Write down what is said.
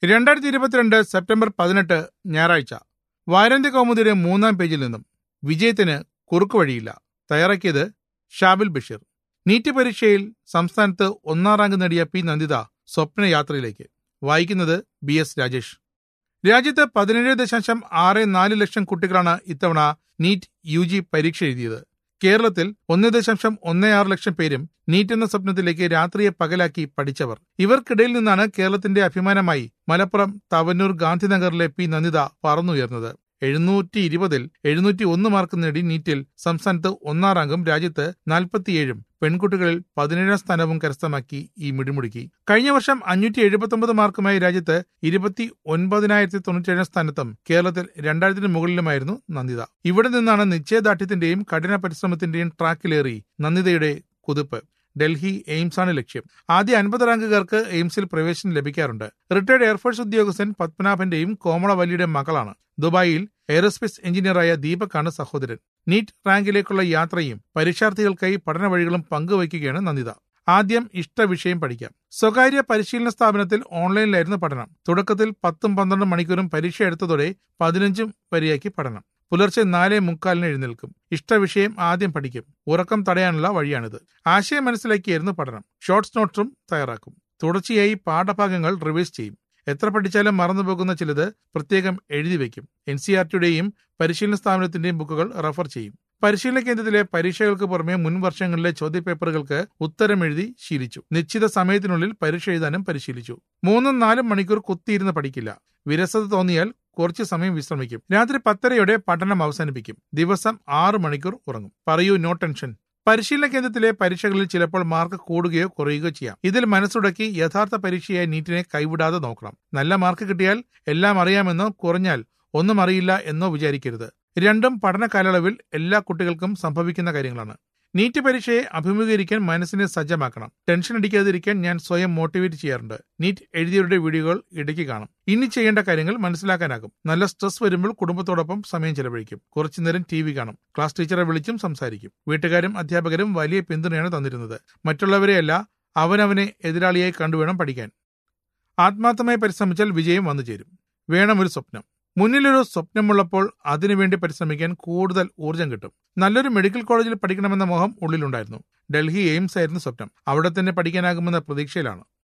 രണ്ടായിരത്തി ഇരുപത്തിരണ്ട് സെപ്റ്റംബർ പതിനെട്ട് ഞായറാഴ്ച വാരാന്ത്യ കൗമുദിയുടെ മൂന്നാം പേജിൽ നിന്നും വിജയത്തിന് കുറുക്കു വഴിയില്ല തയ്യാറാക്കിയത് ഷാബിൽ ബഷീർ നീറ്റ് പരീക്ഷയിൽ സംസ്ഥാനത്ത് ഒന്നാം റാങ്ക് നേടിയ പി നന്ദിത സ്വപ്നയാത്രയിലേക്ക് വായിക്കുന്നത് ബി എസ് രാജേഷ് രാജ്യത്ത് പതിനേഴ് ദശാംശം ആറ് നാല് ലക്ഷം കുട്ടികളാണ് ഇത്തവണ നീറ്റ് യു ജി പരീക്ഷ എഴുതിയത് കേരളത്തിൽ ഒന്ന് ദശാംശം ഒന്ന് ആറ് ലക്ഷം പേരും നീറ്റ് എന്ന സ്വപ്നത്തിലേക്ക് രാത്രിയെ പകലാക്കി പഠിച്ചവർ ഇവർക്കിടയിൽ നിന്നാണ് കേരളത്തിന്റെ അഭിമാനമായി മലപ്പുറം തവന്നൂർ ഗാന്ധിനഗറിലെ പി നന്ദിത പറന്നുയർന്നത് എഴുന്നൂറ്റി ഇരുപതിൽ എഴുന്നൂറ്റി ഒന്ന് മാർക്ക് നേടി നീറ്റിൽ സംസ്ഥാനത്ത് ഒന്നാം റാങ്കും രാജ്യത്ത് നാൽപ്പത്തിയേഴും പെൺകുട്ടികളിൽ പതിനേഴാം സ്ഥാനവും കരസ്ഥമാക്കി ഈ മിടിമുടുക്കി കഴിഞ്ഞ വർഷം അഞ്ഞൂറ്റി എഴുപത്തൊമ്പത് മാർക്കുമായി രാജ്യത്ത് ഇരുപത്തി ഒൻപതിനായിരത്തി തൊണ്ണൂറ്റേഴാം സ്ഥാനത്തും കേരളത്തിൽ രണ്ടായിരത്തിന് മുകളിലുമായിരുന്നു നന്ദിത ഇവിടെ നിന്നാണ് നിശ്ചയദാർഢ്യത്തിന്റെയും കഠിന പരിശ്രമത്തിന്റെയും ട്രാക്കിലേറി നന്ദിതയുടെ കുതിപ്പ് ഡൽഹി എയിംസാണ് ലക്ഷ്യം ആദ്യ അൻപത് റാങ്കുകാർക്ക് എയിംസിൽ പ്രവേശനം ലഭിക്കാറുണ്ട് റിട്ടയർഡ് എയർഫോഴ്സ് ഉദ്യോഗസ്ഥൻ പത്മനാഭന്റെയും കോമളവല്ലിയുടെ മകളാണ് ദുബായിൽ എയറോസ്പേസ് എഞ്ചിനീയറായ ദീപക്കാണ് സഹോദരൻ നീറ്റ് റാങ്കിലേക്കുള്ള യാത്രയും പരീക്ഷാർത്ഥികൾക്കായി പഠന വഴികളും പങ്കുവയ്ക്കുകയാണ് നന്ദിത ആദ്യം ഇഷ്ട വിഷയം പഠിക്കാം സ്വകാര്യ പരിശീലന സ്ഥാപനത്തിൽ ഓൺലൈനിലായിരുന്നു പഠനം തുടക്കത്തിൽ പത്തും പന്ത്രണ്ടും മണിക്കൂറും പരീക്ഷ എടുത്തതോടെ പതിനഞ്ചും വരെയാക്കി പഠനം പുലർച്ചെ നാലേ മുക്കാലിന് എഴുന്നേൽക്കും ഇഷ്ടവിഷയം ആദ്യം പഠിക്കും ഉറക്കം തടയാനുള്ള വഴിയാണിത് ആശയം മനസ്സിലാക്കിയായിരുന്നു പഠനം ഷോർട്സ് നോട്ട്സും തയ്യാറാക്കും തുടർച്ചയായി പാഠഭാഗങ്ങൾ റിവൈസ് ചെയ്യും എത്ര പഠിച്ചാലും മറന്നുപോകുന്ന ചിലത് പ്രത്യേകം എഴുതി വയ്ക്കും എൻ സി ആർ ടിയുടെയും പരിശീലന സ്ഥാപനത്തിന്റെയും ബുക്കുകൾ റഫർ ചെയ്യും പരിശീലന കേന്ദ്രത്തിലെ പരീക്ഷകൾക്ക് പുറമെ മുൻ വർഷങ്ങളിലെ ചോദ്യപേപ്പറുകൾക്ക് ഉത്തരം എഴുതി ശീലിച്ചു നിശ്ചിത സമയത്തിനുള്ളിൽ പരീക്ഷ എഴുതാനും പരിശീലിച്ചു മൂന്നും നാലും മണിക്കൂർ കുത്തിയിരുന്ന് പഠിക്കില്ല വിരസത തോന്നിയാൽ കുറച്ച് സമയം വിശ്രമിക്കും രാത്രി പത്തരയോടെ പഠനം അവസാനിപ്പിക്കും ദിവസം ആറ് മണിക്കൂർ ഉറങ്ങും പറയൂ നോ ടെൻഷൻ പരിശീലന കേന്ദ്രത്തിലെ പരീക്ഷകളിൽ ചിലപ്പോൾ മാർക്ക് കൂടുകയോ കുറയുകയോ ചെയ്യാം ഇതിൽ മനസ്സുടക്കി യഥാർത്ഥ പരീക്ഷയായി നീറ്റിനെ കൈവിടാതെ നോക്കണം നല്ല മാർക്ക് കിട്ടിയാൽ എല്ലാം അറിയാമെന്നോ കുറഞ്ഞാൽ ഒന്നും അറിയില്ല എന്നോ വിചാരിക്കരുത് രണ്ടും പഠന കാലയളവിൽ എല്ലാ കുട്ടികൾക്കും സംഭവിക്കുന്ന കാര്യങ്ങളാണ് നീറ്റ് പരീക്ഷയെ അഭിമുഖീകരിക്കാൻ മനസ്സിനെ സജ്ജമാക്കണം ടെൻഷൻ അടിക്കാതിരിക്കാൻ ഞാൻ സ്വയം മോട്ടിവേറ്റ് ചെയ്യാറുണ്ട് നീറ്റ് എഴുതിയവരുടെ വീഡിയോകൾ ഇടയ്ക്ക് കാണും ഇനി ചെയ്യേണ്ട കാര്യങ്ങൾ മനസ്സിലാക്കാനാകും നല്ല സ്ട്രെസ് വരുമ്പോൾ കുടുംബത്തോടൊപ്പം സമയം ചെലവഴിക്കും കുറച്ചു നേരം ടി വി കാണും ക്ലാസ് ടീച്ചറെ വിളിച്ചും സംസാരിക്കും വീട്ടുകാരും അധ്യാപകരും വലിയ പിന്തുണയാണ് തന്നിരുന്നത് മറ്റുള്ളവരെയല്ല അവനവനെ എതിരാളിയായി കണ്ടുവേണം പഠിക്കാൻ ആത്മാർത്ഥമായി പരിശ്രമിച്ചാൽ വിജയം വന്നു ചേരും വേണം ഒരു സ്വപ്നം മുന്നിലൊരു സ്വപ്നമുള്ളപ്പോൾ അതിനുവേണ്ടി പരിശ്രമിക്കാൻ കൂടുതൽ ഊർജം കിട്ടും നല്ലൊരു മെഡിക്കൽ കോളേജിൽ പഠിക്കണമെന്ന മോഹം ഉള്ളിലുണ്ടായിരുന്നു ഡൽഹി എയിംസ് ആയിരുന്നു സ്വപ്നം അവിടെ തന്നെ പഠിക്കാനാകുമെന്ന പ്രതീക്ഷയിലാണ്